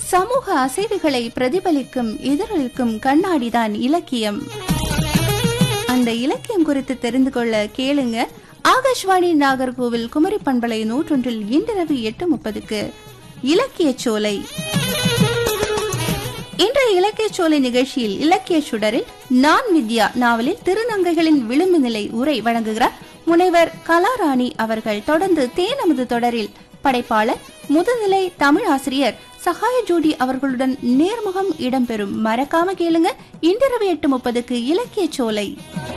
சமூக அசைவுகளை பிரதிபலிக்கும் எதிரொலிக்கும் கண்ணாடிதான் இலக்கியம் அந்த இலக்கியம் குறித்து தெரிந்து கொள்ள கேளுங்க ஆகாஷ்வாணி நாகர்கோவில் குமரி பண்பலை நூற்றொன்றில் இன்றிரவு எட்டு முப்பதுக்கு இலக்கிய சோலை இன்றைய இலக்கிய சோலை நிகழ்ச்சியில் இலக்கிய சுடரில் நான் வித்யா நாவலில் திருநங்கைகளின் விளிம்பு நிலை உரை வழங்குகிறார் முனைவர் கலாராணி அவர்கள் தொடர்ந்து தேனமது தொடரில் படைப்பாளர் முதுநிலை தமிழ் ஆசிரியர் சகாய ஜோடி அவர்களுடன் நேர்முகம் இடம்பெறும் மறக்காம கேளுங்க இன்றிரவு எட்டு முப்பதுக்கு இலக்கிய சோலை